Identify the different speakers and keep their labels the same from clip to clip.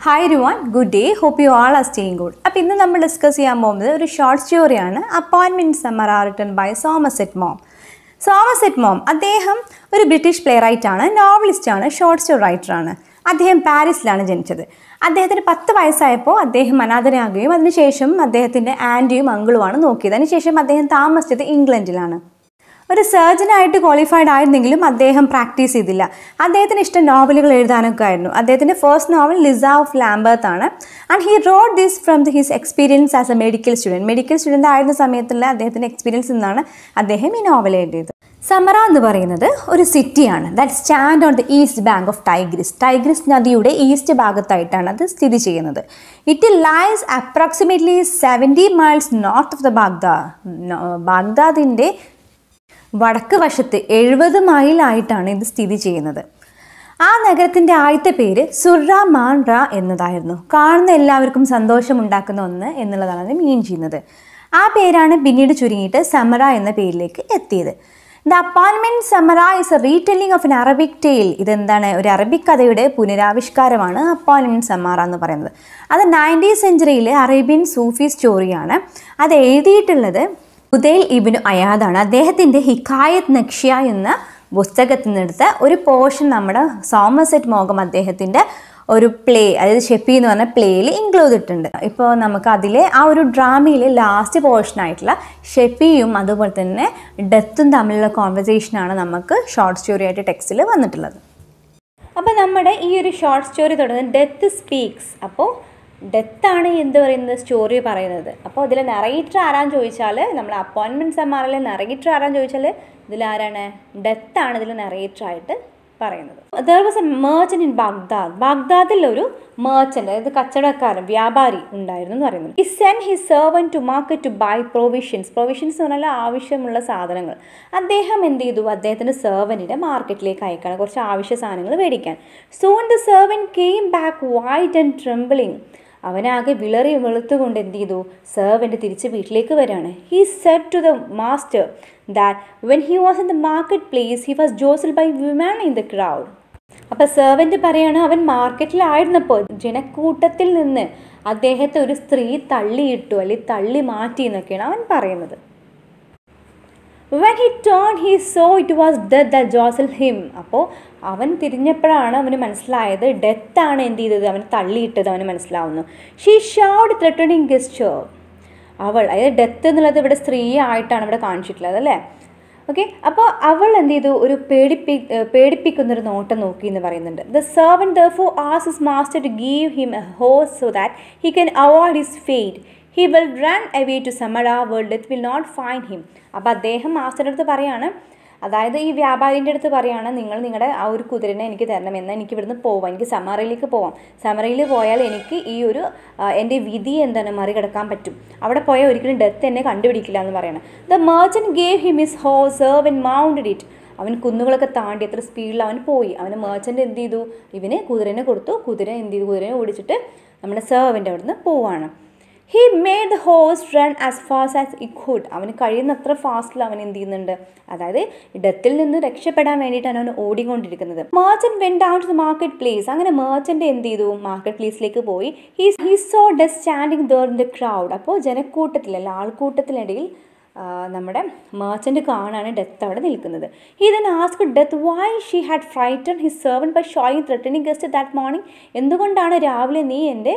Speaker 1: Hi രുവാൻ good day hope you all are staying good അപ്പോൾ ഇന്ന് നമ്മൾ ഡിസ്കസ് ചെയ്യാൻ പോകുന്നത് ഒരു ഷോർട്ട് സ്റ്റോറിയാണ് appointment Samarra are written by Somerset Maugham Somerset Maugham അദ്ദേഹം ഒരു ബ്രിട്ടീഷ് പ്ലേ റൈറ്റാണ് നോവലിസ്റ്റാണ് ഷോർട്ട് സ്റ്റോറി റൈറ്ററാണ് അദ്ദേഹം പാരീസിലാണ് ജനിച്ചത് അദ്ദേഹത്തിന് പത്ത് വയസ്സായപ്പോൾ അദ്ദേഹം അനാഥനാകുകയും അതിനുശേഷം അദ്ദേഹത്തിൻ്റെ ആൻറ്റിയും അങ്കിളുമാണ് നോക്കിയത് അതിനുശേഷം അദ്ദേഹം താമസിച്ചത് ഇംഗ്ലണ്ടിലാണ് ഒരു സർജനായിട്ട് ക്വാളിഫൈഡ് ആയിരുന്നെങ്കിലും അദ്ദേഹം പ്രാക്ടീസ് ചെയ്തില്ല അദ്ദേഹത്തിന് ഇഷ്ടം നോവലുകൾ എഴുതാനൊക്കെ ആയിരുന്നു അദ്ദേഹത്തിൻ്റെ first novel Liza of Lambeth ആണ് and he wrote this from the his experience as a medical student medical student ആയിരുന്ന സമയത്തുള്ള അദ്ദേഹത്തിൻ്റെ എക്സ്പീരിയൻസ് നിന്നാണ് അദ്ദേഹം ഈ നോവൽ എഴുതിയത് സമറ എന്ന് പറയുന്നത് ഒരു സിറ്റിയാണ് that stand on the east bank of Tigris Tigris നദിയുടെ ഈസ്റ്റ് ഭാഗത്തായിട്ടാണ് അത് സ്ഥിതി ചെയ്യുന്നത് it lies approximately seventy miles north of the Baghdad ബാഗ്ദാദിൻ്റെ വടക്ക് വശത്ത് എഴുപത് മൈലായിട്ടാണ് ഇത് സ്ഥിതി ചെയ്യുന്നത് ആ നഗരത്തിൻ്റെ ആദ്യത്തെ പേര് സുറ മാൻ റ എന്നതായിരുന്നു കാണുന്ന എല്ലാവർക്കും സന്തോഷമുണ്ടാക്കുന്ന ഒന്ന് എന്നുള്ളതാണ് അത് മീൻ ചെയ്യുന്നത് ആ പേരാണ് പിന്നീട് ചുരുങ്ങിയിട്ട് സമറ എന്ന പേരിലേക്ക് എത്തിയത് the appointment Samarra is a retelling of an Arabic tale ഇതെന്താണ് ഒരു അറബിക് കഥയുടെ പുനരാവിഷ്കാരമാണ് അപ്പോയിൻമെൻറ്റ് സമറ എന്ന് പറയുന്നത് അത് നയൻറ്റീൻ സെഞ്ചുറിയിലെ അറേബ്യൻ സൂഫി സ്റ്റോറിയാണ് അത് എഴുതിയിട്ടുള്ളത് ഉദയൽ ഇബിനു അയാദാണ് അദ്ദേഹത്തിൻ്റെ ഹിക്കായത്ത് നക്ഷ്യ എന്ന പുസ്തകത്തിൽ നിന്നെടുത്ത ഒരു പോർഷൻ നമ്മുടെ സോമസെറ്റ് മോഗം അദ്ദേഹത്തിൻ്റെ ഒരു പ്ലേ അതായത് ഷെപ്പി എന്ന് പറഞ്ഞ പ്ലേയിൽ ഇൻക്ലൂഡ് ഇട്ടുണ്ട് ഇപ്പോൾ നമുക്ക് അതിലെ ആ ഒരു ഡ്രാമയിലെ ലാസ്റ്റ് പോർഷൻ ആയിട്ടുള്ള ഷെപ്പിയും അതുപോലെ തന്നെ ഡെത്തും തമ്മിലുള്ള കോൺവെർസേഷനാണ് നമുക്ക് ഷോർട്ട് സ്റ്റോറി ആയിട്ട് ടെക്സ്റ്റിൽ വന്നിട്ടുള്ളത് അപ്പോൾ നമ്മുടെ ഈ ഒരു ഷോർട്ട് സ്റ്റോറി തുടങ്ങുന്നത് ഡെത്ത് സ്പീക്സ് അപ്പോൾ ഡെത്താണ് എന്ത് പറയുന്നത് സ്റ്റോറി പറയുന്നത് അപ്പോൾ ഇതിൽ നെറേറ്റർ ആരാന്ന് ചോദിച്ചാൽ നമ്മൾ അപ്പോയിൻമെൻറ്റ് സമ്മാറിലെ നെറേറ്റർ ആരാന്ന് ചോദിച്ചാൽ ഇതിലാരാണ് ഡെത്താണ് ഇതിൽ നെറേറ്റർ ആയിട്ട് പറയുന്നത് there was a merchant in Baghdad ബാഗ്ദാദിൽ ഒരു മേർച്ചൻ്റ് അതായത് കച്ചവടക്കാരൻ വ്യാപാരി ഉണ്ടായിരുന്നു എന്ന് പറയുന്നത് ഈ sent he servant to market to buy provisions provisions എന്ന് പറഞ്ഞാൽ ആവശ്യമുള്ള സാധനങ്ങൾ അദ്ദേഹം എന്ത് ചെയ്തു അദ്ദേഹത്തിൻ്റെ സെർവൻറ്റിനെ മാർക്കറ്റിലേക്ക് അയക്കണം കുറച്ച് ആവശ്യ സാധനങ്ങൾ മേടിക്കാൻ soon the servant came back white and trembling അവനാകെ വിളറി വെളുത്തുകൊണ്ട് എന്ത് ചെയ്തു സെർവൻ്റ് തിരിച്ച് വീട്ടിലേക്ക് വരികയാണ് he said to the master that when he was in the market place he was jostled by a woman in the crowd അപ്പം സെർവൻ്റ് പറയാണ് അവൻ മാർക്കറ്റിലായിരുന്നപ്പോൾ ജനക്കൂട്ടത്തിൽ നിന്ന് അദ്ദേഹത്തെ ഒരു സ്ത്രീ തള്ളിയിട്ടു അല്ലെങ്കിൽ തള്ളി മാറ്റി എന്നൊക്കെയാണ് അവൻ പറയുന്നത് when he turn he saw it was death the jostle him അപ്പോൾ അവൻ തിരിഞ്ഞപ്പോഴാണ് അവന് മനസ്സിലായത് ഡെത്താണ് എന്ത് ചെയ്തത് അവൻ തള്ളിയിട്ടത് അവന് മനസ്സിലാവുന്നു ഷീ ഷൗഡ് ത്രെട്ടണിങ് ഗെസ്റ്റർ അവൾ അതായത് ഡെത്ത് എന്നുള്ളത് ഇവിടെ സ്ത്രീ ആയിട്ടാണ് ഇവിടെ കാണിച്ചിട്ടുള്ളത് അല്ലേ ഓക്കെ അപ്പോൾ അവൾ എന്ത് ചെയ്തു ഒരു പേടിപ്പി പേടിപ്പിക്കുന്നൊരു നോട്ടം നോക്കി എന്ന് പറയുന്നുണ്ട് the servant the for as is master to give him a horse so that he can avoid his fate he will run away to Samarra world death will not find him അപ്പോൾ അദ്ദേഹം മാസ്റ്ററുടെ അടുത്ത് പറയാണ് അതായത് ഈ വ്യാപാരിൻ്റെ അടുത്ത് പറയാണ് നിങ്ങൾ നിങ്ങളുടെ ആ ഒരു കുതിരനെ എനിക്ക് തരണം എന്നാൽ എനിക്ക് ഇവിടുന്ന് പോവാം എനിക്ക് സമറയിലേക്ക് പോവാം സമറയിൽ പോയാൽ എനിക്ക് ഈ ഒരു എൻ്റെ വിധി എന്താണ് മറികടക്കാൻ പറ്റും അവിടെ പോയാൽ ഒരിക്കലും ഡെത്ത് എന്നെ കണ്ടുപിടിക്കില്ല എന്ന് പറയണം the merchant gave him his ഹോ സെർവ് ആൻഡ് മൗണ്ടഡ് ഇറ്റ് അവൻ കുന്നുകളൊക്കെ താണ്ടി എത്ര സ്പീഡിൽ അവൻ പോയി അവന് മേർച്ചൻ്റ് എന്ത് ചെയ്തു ഇവന് കുതിരനെ കൊടുത്തു കുതിര എന്ത് ചെയ്തു കുതിരനെ ഓടിച്ചിട്ട് നമ്മുടെ സെർവിൻ്റെ അവിടുന്ന് പോവാണ് he made the horse run as fast as he could അവന് കഴിയുന്നത്ര ഫാസ്റ്റിൽ അവൻ എന്ത് ചെയ്യുന്നുണ്ട് അതായത് ഡെത്തിൽ നിന്ന് രക്ഷപ്പെടാൻ വേണ്ടിയിട്ടാണ് അവൻ ഓടിക്കൊണ്ടിരിക്കുന്നത് merchant went down to the market place അങ്ങനെ മേർച്ചൻ്റ് എന്ത് ചെയ്തു മാർക്കറ്റ് പ്ലേസിലേക്ക് പോയി he he saw death standing there in the crowd അപ്പോൾ ജനക്കൂട്ടത്തിൽ അല്ല ആൾക്കൂട്ടത്തിനിടയിൽ നമ്മുടെ മേർച്ചൻ്റ് കാണാണ് ഡെത്ത് അവിടെ നിൽക്കുന്നത് he then asked death why she had frightened his servant by showing threatening ഗസ്റ്റ് ദാറ്റ് മോർണിംഗ് എന്തുകൊണ്ടാണ് രാവിലെ നീ എൻ്റെ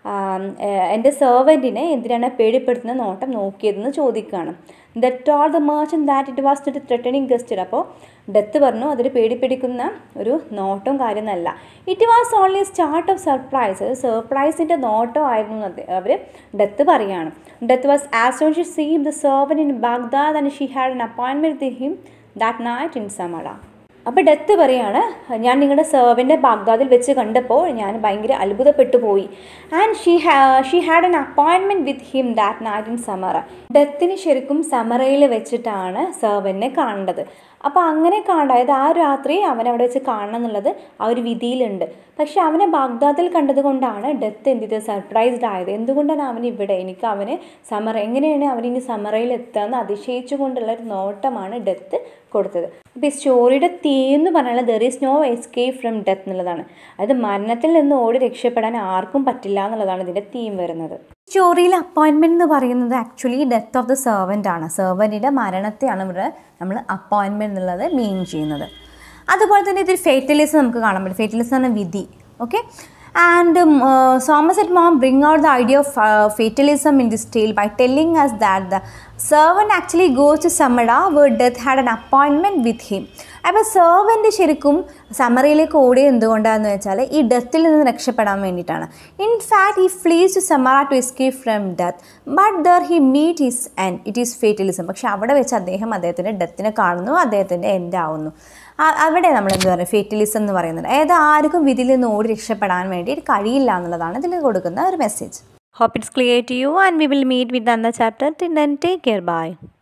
Speaker 1: എൻ്റെ സെർവൻറ്റിനെ എന്തിനാണ് പേടിപ്പെടുത്തുന്ന നോട്ടം നോക്കിയതെന്ന് ചോദിക്കുകയാണ് that all the merchant that it was not threatening ഗസ്റ്റഡ് അപ്പോൾ ഡെത്ത് പറഞ്ഞു അതൊരു പേടിപ്പിടിക്കുന്ന ഒരു നോട്ടം കാര്യമൊന്നല്ല it was only start of surprise അത് സർപ്രൈസിൻ്റെ നോട്ടം ആയിരുന്നു അവർ ഡെത്ത് പറയുകയാണ് death was as soon she seen the servant in Baghdad and she had an appointment with him that night in Samarra അപ്പോൾ ഡെത്ത് പറയാണ് ഞാൻ നിങ്ങളുടെ സെർവൻ്റെ ബാഗ്ദാദിൽ വെച്ച് കണ്ടപ്പോൾ ഞാൻ ഭയങ്കര അത്ഭുതപ്പെട്ടു പോയി and she ha she had an appointment with him that night in Samarra ഡെത്തിന് ശരിക്കും സമറയിൽ വെച്ചിട്ടാണ് സെർവനെ കാണേണ്ടത് അപ്പോൾ അങ്ങനെ കാണാം അതായത് ആ രാത്രി അവൻ അവിടെ വെച്ച് കാണണം എന്നുള്ളത് ആ ഒരു വിധിയിലുണ്ട് പക്ഷെ അവനെ ബാഗ്ദാദിൽ കണ്ടത് കൊണ്ടാണ് ഡെത്ത് എന്ത് ചെയ്തത് സർപ്രൈസ്ഡ് ആയത് എന്തുകൊണ്ടാണ് അവൻ ഇവിടെ എനിക്ക് അവന് സമറ എങ്ങനെയാണ് അവൻ ഇനി സമറയിൽ എത്തുകയെന്ന് അതിശയിച്ചു കൊണ്ടുള്ള ഒരു നോട്ടമാണ് ഡെത്ത് കൊടുത്തത് അപ്പോൾ ഈ സ്റ്റോറിയുടെ തീം എന്ന് പറഞ്ഞാൽ there is no escape from death എന്നുള്ളതാണ് അതായത് മരണത്തിൽ നിന്ന് ഓടി രക്ഷപ്പെടാൻ ആർക്കും പറ്റില്ല എന്നുള്ളതാണ് ഇതിൻ്റെ തീം വരുന്നത് സ്റ്റോറിയിൽ അപ്പോയിൻമെൻറ്റ് എന്ന് പറയുന്നത് actually death of the servant ആണ് സെർവൻറ്റിൻ്റെ മരണത്തെയാണ് ഇവിടെ നമ്മൾ അപ്പോയിൻമെൻറ്റ് എന്നുള്ളത് മീൻ ചെയ്യുന്നത് അതുപോലെ തന്നെ ഇതിൽ ഫേറ്റലിസം നമുക്ക് കാണാൻ പറ്റും ഫേറ്റലിസം എന്ന വിധി okay and Somerset Maugham bring out the idea of fatalism in this tale by telling us that the servant actually goes to Samarra where death had an appointment with him അപ്പോൾ servant ശരിക്കും സമറയിലേക്ക് ഓടിയത് എന്തുകൊണ്ടാണെന്ന് വെച്ചാൽ ഈ ഡെത്തിൽ നിന്ന് രക്ഷപ്പെടാൻ വേണ്ടിയിട്ടാണ് in fact he flees to Samarra to escape from death but there he meet his end it is fatalism പക്ഷെ അവിടെ വെച്ച് അദ്ദേഹം അദ്ദേഹത്തിൻ്റെ ഡെത്തിനെ കാണുന്നു അദ്ദേഹത്തിൻ്റെ എൻഡ് ആവുന്നു ആ- അവിടെ നമ്മൾ എന്ത് പറയുക ഫേറ്റലിസം എന്ന് പറയുന്നത് അതായത് ആർക്കും വിധിയിൽ നിന്ന് ഓടി രക്ഷപ്പെടാൻ വേണ്ടി കഴിയില്ല എന്നുള്ളതാണ് ഇതിൽ കൊടുക്കുന്ന ഒരു message
Speaker 2: Hope it's clear to you and we will meet with another chapter. Till then, take care. Bye.